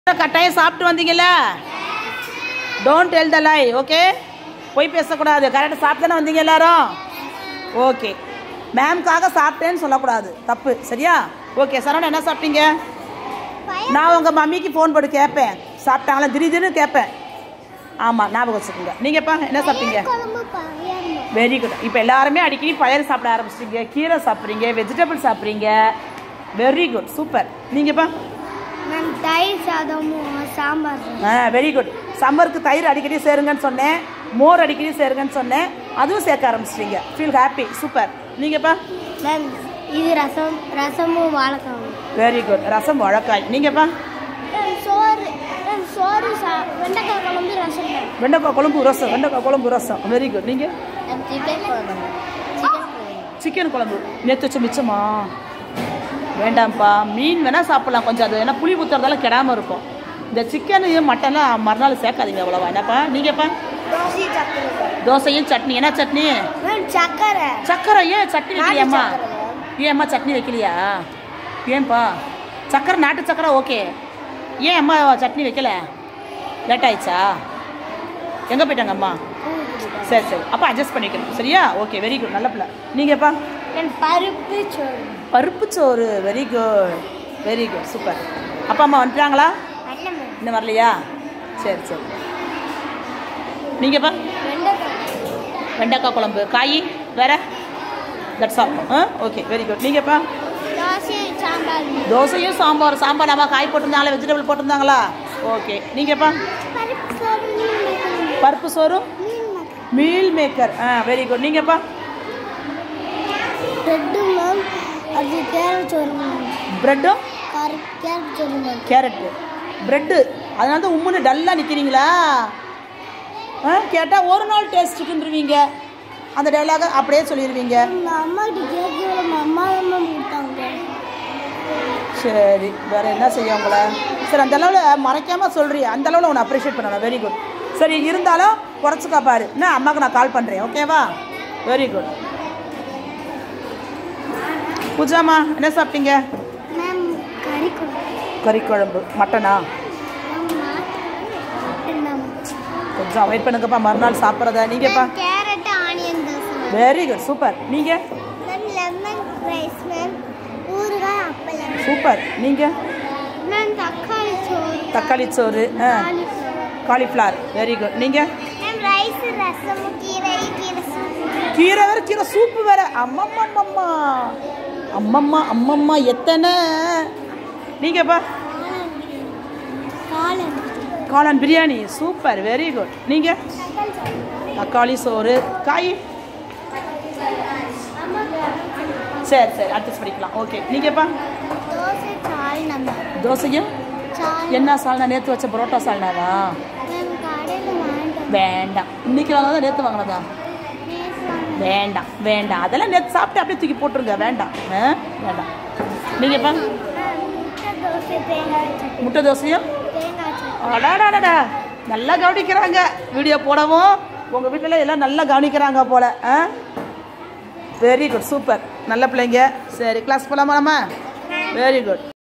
கட்டாயம் சாப்பிட்டு வந்தீங்கல்ல don't tell the lie okay போய் பேசக்கூடாது கரெக்டாக சாப்பிட்டு தானே வந்தீங்க எல்லாரும் ஓகே மேம்காக சாப்பிட்டேன்னு சொல்லக்கூடாது தப்பு சரியா ஓகே சரவணா என்ன சாப்பிட்டீங்க நான் உங்கள் மம்மிக்கு ஃபோன் போட்டு கேட்பேன் சாப்பிட்டாங்களா திடீர்னு கேட்பேன் ஆமாம் ஞாபகம் வச்சுக்கோங்க நீங்கப்பா என்ன சாப்பிட்டீங்க குழம்பு பையன் வெரி குட் இப்போ எல்லாருமே அடிக்கடி பயிர் சாப்பிட ஆரம்பிச்சிட்டீங்க கீரை சாப்பிட்றீங்க வெஜிடபிள் சாப்பிட்றீங்க வெரி குட் சூப்பர் நீங்கப்பா மேம் தயிர் சாதமும் சாம்பார் ஆ வெரி குட் சம்மருக்கு தயிர் அடிக்கடி சேருங்கன்னு சொன்னேன் மோர் அடிக்கடி சேருங்கன்னு சொன்னேன் அதுவும் சேர்க்க ஆரம்பிச்சிட்டீங்க ஃபீல் ஹாப்பி சூப்பர் நீங்கப்பா மேம் இது ரசம் ரசமும் வாழைக்காவும் வெரி குட் ரசம் வழக்காய் நீங்கப்பா சோறு மேம் சோறு சா வெண்டைக்காய் குழம்பு ரசம் மேம் வெண்டைக்காய் குழம்பு ரசம் வெண்டைக்காய் குழம்பு ரசம் வெரி குட் நீங்கள் சிக்கன் குழம்பு சிக்கன் சிக்கன் குழம்பு நேற்று வச்ச மிச்சமா வேண்டாம்ப்பா மீன் வேணால் சாப்பிட்லாம் கொஞ்சம் அது ஏன்னா புளி ஊற்றுறதால கெடாமல் இருக்கும் இந்த சிக்கனு மட்டன்லாம் மறுநாள் சேர்க்காதீங்க அவ்வளோவா என்னப்பா நீங்கப்பா தோசை சக்கரை தோசையும் சட்னி என்ன சட்னி மேம் சக்கரை சக்கரை ஏன் சட்னி வைக்கலையாம்மா நாட்டு சக்கரை. ஏன் அம்மா சட்னி வைக்கலையா ஏன்பா சக்கரை நாட்டு சக்கரை ஓகே ஏன் அம்மா சட்னி வைக்கல லேட் ஆயிடுச்சா எங்கே போயிட்டாங்க அம்மா சரி சரி அப்போ அட்ஜஸ்ட் பண்ணிக்கணும் சரியா ஓகே வெரி குட் நல்ல பிள்ளை நீங்கப்பா மேம் பருப்பு சோறு பருப்பு சோறு very good very good super அப்பா அம்மா வந்துட்டாங்களா நல்ல மேம் இன்னும் வரலையா சரி சரி நீங்கப்பா வெண்டைக்காய் வெண்டைக்காய் குழம்பு காய் வேற that's all ah okay very good நீங்கப்பா தோசை சாம்பார் தோசையும் சாம்பார் சாம்பார் நம்ம காய் போட்டிருந்தாங்களா வெஜிடபிள் போட்டிருந்தாங்களா ஓகே நீங்கப்பா பருப்பு சோறு மீன் மேக்கர் பருப்பு சோறு மீன் maker meal maker ah very good நீங்கப்பா பிரெட்டு மேம் அது கேரட் சோறு மேம் ப்ரெட்டும் கரு கேரட் சோறு மேம் கேரட்டு ப்ரெட்டு அதனால தான் உம்முன்னு டல்லாக நிற்கிறீங்களா ஆ கேட்டால் ஒரு நாள் டேஸ்ட்டுக்குன்றீங்க அந்த டைலாக அப்படியே சொல்லிடுவீங்க எங்கள் அம்மா கிட்ட கேட்கல அம்மா தான் மேம் கொடுத்தாங்க சரி வேற என்ன செய்ய உங்களை சரி அந்த அளவில் மறைக்காமல் சொல்கிறீ அந்த அளவில் உன்னை அப்ரிஷியேட் பண்ணணும் வெரி குட் சரி இருந்தாலும் குறைச்சிக்கா பாரு என்ன அம்மாவுக்கு நான் கால் பண்ணுறேன் ஓகேவா வெரி குட் பூஜாமா என்ன சாப்பிட்டீங்க மேம் கறி குழம்பு கறி குழம்பு மட்டனா மேம் கொஞ்சம் வெயிட் பண்ணுங்கப்பா மறுநாள் சாப்பிட்றதா நீங்கப்பா carrot onion dosa ma'am very good super நீங்கள் மேம் லெமன் ரைஸ் மேம் ஊறுகாய் அப்பளம் சூப்பர் நீங்கள் மேம் தக்காளி சோறு தக்காளி சோறு ah cauliflower cauliflower very good நீங்கள் மேம் ரைஸ் ரசம் கீரை கீரை சூப்பு கீரை வேற கீரை சூப்பு வேற அம்மம்மம்மம்மா அம்மம்மா அம்மம்மா எத்தனை நீங்கப்பா காளான் காளான் பிரியாணி சூப்பர் வெரி குட் நீங்கள் தக்காளி சோறு காய் சரி சரி அட்ஜஸ்ட் பண்ணிக்கலாம் ஓகே நீங்கப்பா தோசை சால்னா மேம் தோசையும் சால் என்ன சால்னா நேற்று வச்ச பரோட்டா சால்னாவா மேம் கடையில் வாங்கிட்டு வேண்டாம் இன்னைக்கு வாங்கினதா நேற்று வாங்கினதா வேண்டாம் வேண்டாம் அதெல்லாம் நேற்று சாப்பிட்டு அப்படியே தூக்கி போட்டுருங்க வேண்டாம் ஆ வேண்டாம் நீங்கப்பா முட்டை தோசை தேங்காய் சட்னி முட்டை தோசையும் தேங்காய் சட்னி அடாடாடா நல்லா கவனிக்கிறாங்க வீடியோ போடவும் உங்கள் வீட்டில் எல்லாம் நல்லா கவனிக்கிறாங்க போல ஆ வெரி குட் சூப்பர் நல்ல பிள்ளைங்க சரி கிளாஸ் போகலாமா நம்ம வெரி குட்